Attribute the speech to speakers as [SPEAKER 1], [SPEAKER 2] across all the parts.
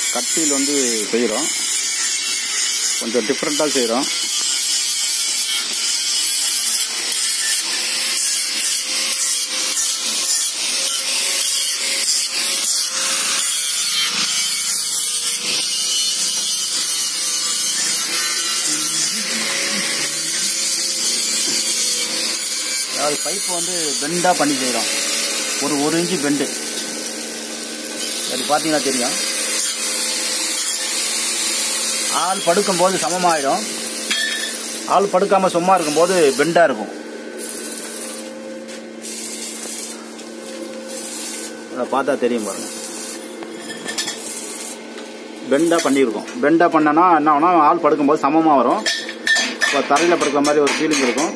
[SPEAKER 1] கட்டியில் வந்து செய்கிறோம் கொஞ்சம் டிஃப்ரெண்ட்டாக செய்கிறோம் அதாவது பைப்பு வந்து பெண்டாக பண்ணி செய்கிறோம் ஒரு ஒரு இன்ச்சு பெண்டு அது பார்த்தீங்கன்னா தெரியும் ஆள் படுக்கும்போது சமமாயிடும் ஆள் படுக்காமல் சும்மா இருக்கும்போது பெண்டாக இருக்கும் அதை பார்த்தா தெரியும் பாருங்க பெண்டாக பண்ணியிருக்கோம் பெண்டாக பண்ணனா என்ன ஆகும்னா ஆள் படுக்கும்போது சமமாக வரும் இப்போ தரையில் படுக்கிற மாதிரி ஒரு ஃபீலிங் இருக்கும்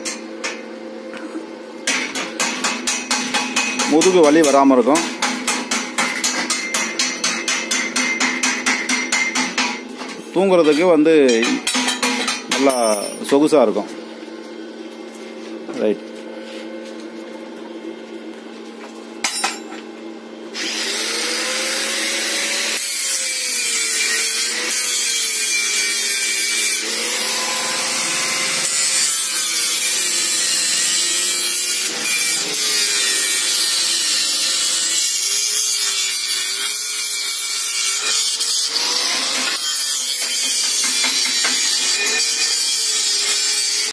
[SPEAKER 1] முதுகு வலி வராமல் இருக்கும் தூங்குறதுக்கு வந்து நல்லா சொகுசாக இருக்கும் ரைட்